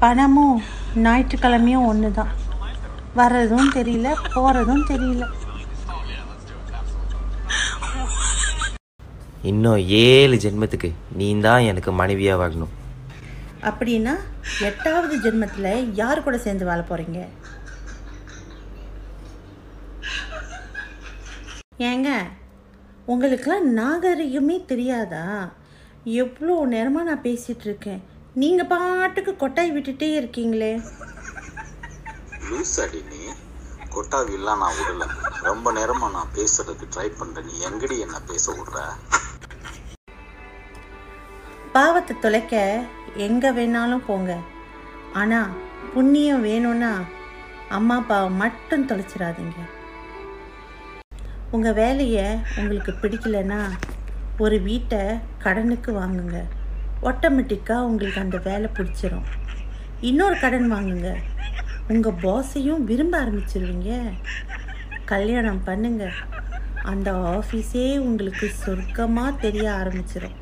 பணமும் ஞாயிற்றுக்கிழமையும் ஒன்று தான் வர்றதும் தெரியல போகிறதும் தெரியல இன்னும் ஏழு ஜென்மத்துக்கு நீ தான் எனக்கு மனைவியாக வாழணும் அப்படின்னா எட்டாவது ஜென்மத்தில் யார் கூட சேர்ந்து வாழ போகிறீங்க ஏங்க உங்களுக்கெல்லாம் நாகரிகமே தெரியாதா எவ்வளோ நேரமாக நான் பேசிகிட்டு இருக்கேன் நீங்கள் பாட்டுக்கு கொட்டாய் விட்டுட்டே இருக்கீங்களே லூஸ் அடி நீ கொட்டாவிலாம் நான் விடல ரொம்ப நேரமா நான் பேசுறதுக்கு ட்ரை பண்றேன் நீ எங்கடி என்ன பேச விடுற பாவத்தை தொலைக்க எங்கே வேணாலும் போங்க ஆனால் புண்ணியம் வேணும்னா அம்மா அப்பாவை மட்டும் தொலைச்சிடாதீங்க உங்கள் வேலையை உங்களுக்கு பிடிக்கலன்னா ஒரு வீட்டை கடனுக்கு வாங்குங்க ஆட்டோமேட்டிக்காக உங்களுக்கு அந்த வேலை பிடிச்சிரும் இன்னொரு கடன் வாங்குங்க உங்கள் பாஸையும் விரும்ப ஆரம்பிச்சிருவீங்க கல்யாணம் பண்ணுங்க அந்த ஆஃபீஸே உங்களுக்கு சொர்க்கமாக தெரிய ஆரம்பிச்சிடும்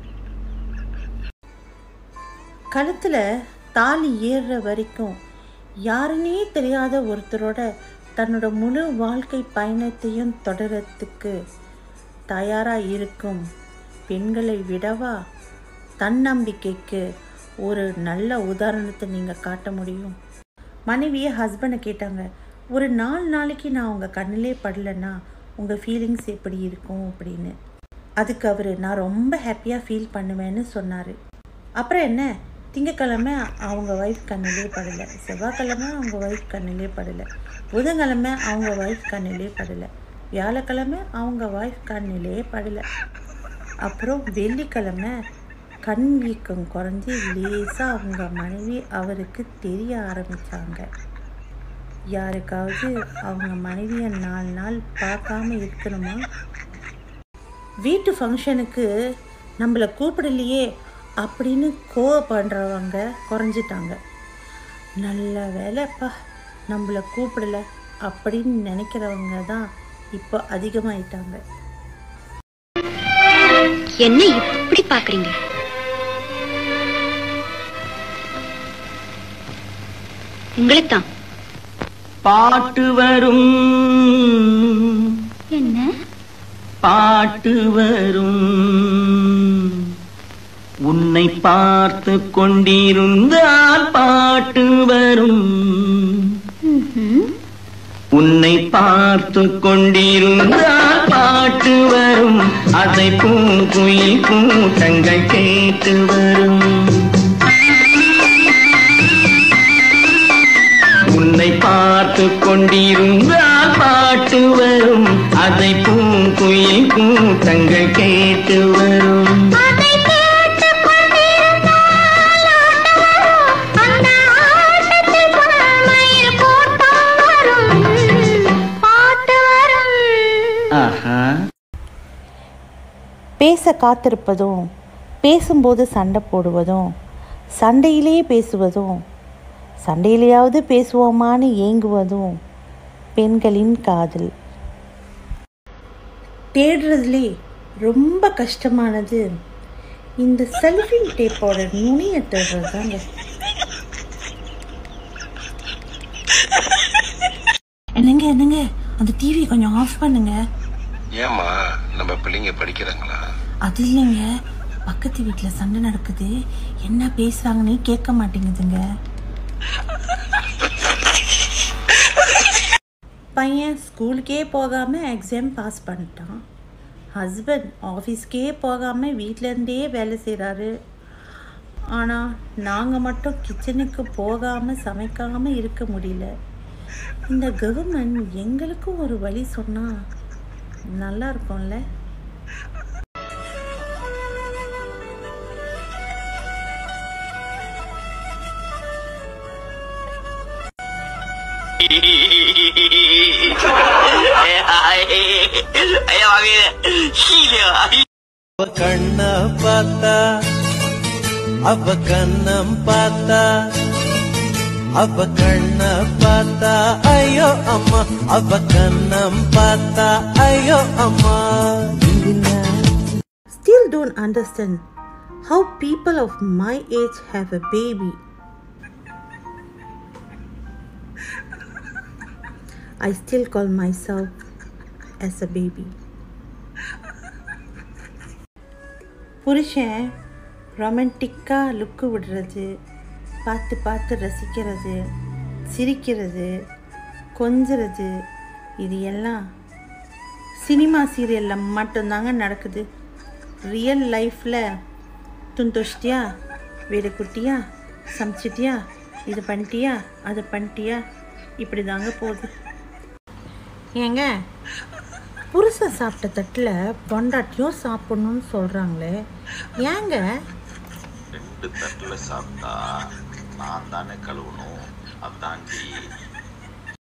கழுத்தில் தாலி ஏறுற வரைக்கும் யாருன்னே தெரியாத ஒருத்தரோட தன்னோட முழு வாழ்க்கை பயணத்தையும் தொடரத்துக்கு தயாராக இருக்கும் பெண்களை விடவா தன்னம்பிக்கைக்கு ஒரு நல்ல உதாரணத்தை நீங்கள் காட்ட முடியும் மனைவியை ஹஸ்பண்டை கேட்டாங்க ஒரு நாலு நாளைக்கு நான் உங்கள் கண்ணிலே படலைன்னா உங்கள் ஃபீலிங்ஸ் எப்படி இருக்கும் அப்படின்னு அதுக்கு அவர் நான் ரொம்ப ஹாப்பியாக ஃபீல் பண்ணுவேன்னு சொன்னார் அப்புறம் என்ன திங்கக்கிழமை அவங்க ஒய்ஃப் கண்ணிலே படலை செவ்வாய்க்கிழமை அவங்க ஒய்ஃப் கண்ணிலே படலை புதன்கிழமை அவங்க ஒய்ஃப் கண்ணிலே படலை வியாழக்கிழமை அவங்க ஒய்ஃப் கண்ணிலே படலை அப்புறம் வெள்ளிக்கிழமை கண் வீக்கம் குறைஞ்சி லேசாக அவங்க மனைவி அவருக்கு தெரிய ஆரம்பித்தாங்க யாருக்காவது அவங்க மனைவியை நாலு நாள் பார்க்காம இருக்கணுமா வீட்டு ஃபங்க்ஷனுக்கு நம்மளை கூப்பிடலையே அப்படின்னு கோவப்படுறவங்க குறைஞ்சிட்டாங்க நல்ல வேலைப்பா நம்மளை கூப்பிடல அப்படின்னு நினைக்கிறவங்க தான் இப்போ அதிகமாயிட்டாங்க என்ன இப்படி பாக்குறீங்க உங்களைத்தான் பாட்டு வரும் என்ன பாட்டு வரும் உன்னை பார்த்து கொண்டிருந்தால் பாட்டு வரும் உன்னை பார்த்து கொண்டிருந்தால் பாட்டு வரும் அதை பூங்குயில் கூட்டங்கள் கேட்டு வரும் உன்னை பார்த்து கொண்டிருந்தால் பாட்டு வரும் அதை பூங்குயில் கூட்டங்கள் கேட்டு வரும் ஆஹா பேச காத்திருப்பதும் பேசும்போது சண்டை போடுவதும் சண்டையிலே பேசுவதும் சண்டையிலேயாவது பேசுவோமான்னு ஏங்குவதும் பெண்களின் காதல் தேடுறதுலே ரொம்ப கஷ்டமானது இந்த செல்ஃபிங் டேப்போட நுனியை தேடுறது தாங்க என்னங்க என்னங்க அந்த டிவி கொஞ்சம் ஆஃப் பண்ணுங்க ஏம்மா நம்ம பிள்ளைங்க படிக்கிறாங்களா அது இல்லைங்க பக்கத்து வீட்டில் சண்டை நடக்குது என்ன பேசுறாங்கன்னே கேட்க மாட்டேங்குதுங்க பையன் ஸ்கூலுக்கே போகாமல் எக்ஸாம் பாஸ் பண்ணிட்டான் ஹஸ்பண்ட் ஆஃபீஸ்க்கே போகாமல் வீட்டிலேருந்தே வேலை செய்கிறாரு ஆனால் நாங்கள் மட்டும் கிச்சனுக்கு போகாமல் சமைக்காமல் இருக்க முடியல இந்த கவர்மெண்ட் எங்களுக்கும் ஒரு வழி சொன்னால் நல்லா இருக்கும்ல அவ கண்ண பார்த்தா அவ கண்ணம் பார்த்தா அவ கண்ண பார்த்தா ஐயோ அம்மா அவ கண்ணம் பார்த்தா ஐயோ அம்மா still don't understand how people of my age have a baby. I still call myself as a baby புருஷன் ரொமான்டிக்காக லுக்கு விடுறது பார்த்து பார்த்து ரசிக்கிறது சிரிக்கிறது கொஞ்சுறது இது எல்லாம் சினிமா சீரியலில் மட்டும்தாங்க நடக்குது ரியல் லைஃப்பில் துந்தோஷ்டியா வீடு குட்டியா சமைச்சிட்டியா இது பண்ணிட்டியா அது பண்ணிட்டியா இப்படி தாங்க போகுது ஏங்க புருஷன் சாப்பிட்ட தட்டில் பொண்டாட்டியும் சாப்பிடணும்னு சொல்கிறாங்களே ஏங்க ரெண்டு தட்டுல சாப்பிட்டா நான் தானே கழுவணும் அதாண்டி